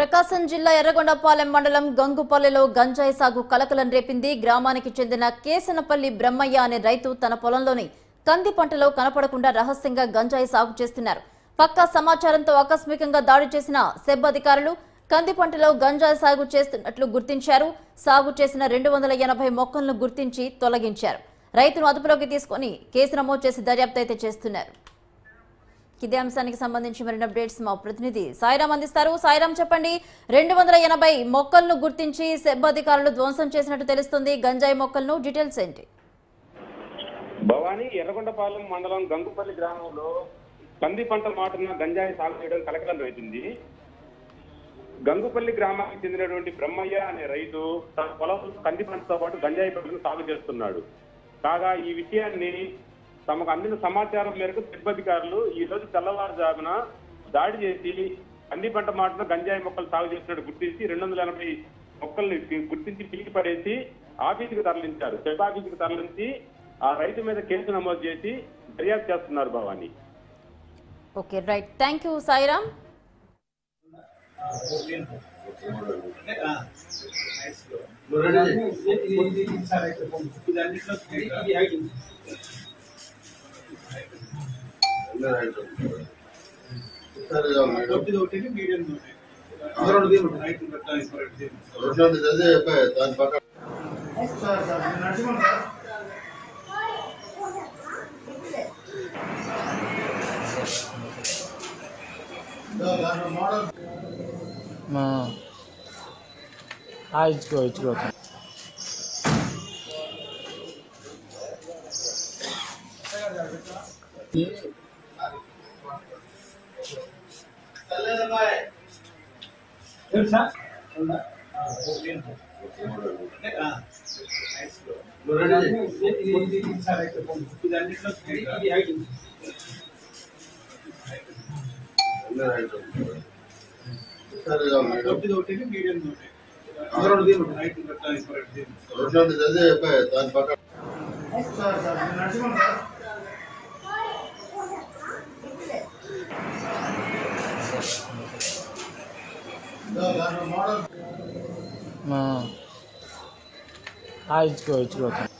ప్రకాశం జిల్లా ఎర్రగొండపాలెం మండలం గంగుపల్లెలో గంజాయి సాగు కలకలం రేపింది గ్రామానికి చెందిన కేసనపల్లి బ్రహ్మయ్య అనే రైతు తన పొలంలోని కంది పంటలో కనపడకుండా రహస్యంగా గంజాయి సాగు చేస్తున్నారు పక్కా సమాచారంతో ఆకస్మికంగా దాడి చేసిన సెబ్ అధికారులు కంది పంటలో గంజాయి సాగు చేస్తున్నట్లు గుర్తించారు సాగు చేసిన రెండు వందల ఎనభై మొక్కలను గుర్తించి తొలగించారు రైతును అదుపులోకి తీసుకొని కేసు నమోదు చేసి దర్యాప్తు అయితే చేస్తున్నారు ఇదే అంశానికి సంబంధించి మరిన్ని అప్డేట్స్ మా ప్రతినిధి సాయిరామ్ అందిస్తారు సాయిరామ్ చెప్పండి రెండు వందల ఎనభై మొక్కలను గుర్తించి సెబ్ అధికారులు ధ్వంసం చేసినట్టు తెలుస్తుంది గంజాయి మొక్కలను డీటెయిల్స్ ఏంటి భవానీ ఎర్రగొండపాలెం మండలం గంగుపల్లి గ్రామంలో కంది పంట మాటున గంజాయి సాగు చేయడం కలకలం రైతుంది గంగుపల్లి గ్రామానికి చెందినటువంటి బ్రహ్మయ్య అనే రైతు తన పొలం కంది పంటతో పాటు గంజాయి పంటను సాగు చేస్తున్నాడు కాగా ఈ విషయాన్ని తమకు అందిన సమాచారం మేరకు సిబ్బందికారులు ఈ రోజు తెల్లవారుజామున దాడి చేసి కంది పంట మాటను గంజాయి మొక్కలు సాగు చేసినట్టు గుర్తించి రెండు వందల ఎనభై మొక్కల్ని గుర్తించి పీకి పడేసి ఆఫీసుకు తరలించారు సెబ్ ఆఫీసుకు తరలించి ఆ రైతు మీద కేసు నమోదు చేసి దర్యాప్తు చేస్తున్నారు Bhavani okay right thank you Sairam దాని పక్కన మోడల్ ఆ ఇచ్చుకో ఇచ్చుకో రెండు చదివే దాని పక్కన మోడల్ ఆ ఇచ్చుకో ఇచ్చుకో